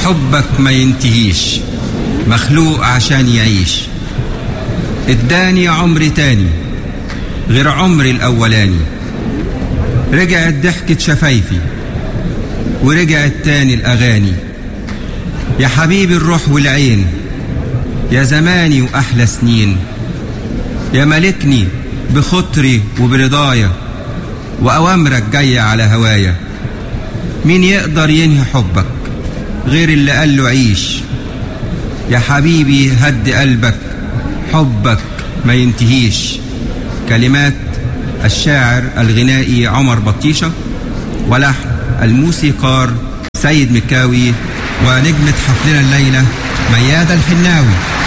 حبك ما ينتهيش مخلوق عشان يعيش اداني عمر تاني غير عمري الأولاني رجعت ضحكة شفايفي ورجعت تاني الأغاني يا حبيبي الروح والعين يا زماني وأحلى سنين يا ملكني بخطري وبرضايا وأوامرك جاية على هوايا مين يقدر ينهي حبك غير اللي قال له عيش يا حبيبي هد قلبك حبك ما ينتهيش كلمات الشاعر الغنائي عمر بطيشة ولحن الموسيقار سيد مكاوي ونجمة حفلنا الليلة ميادة الحناوي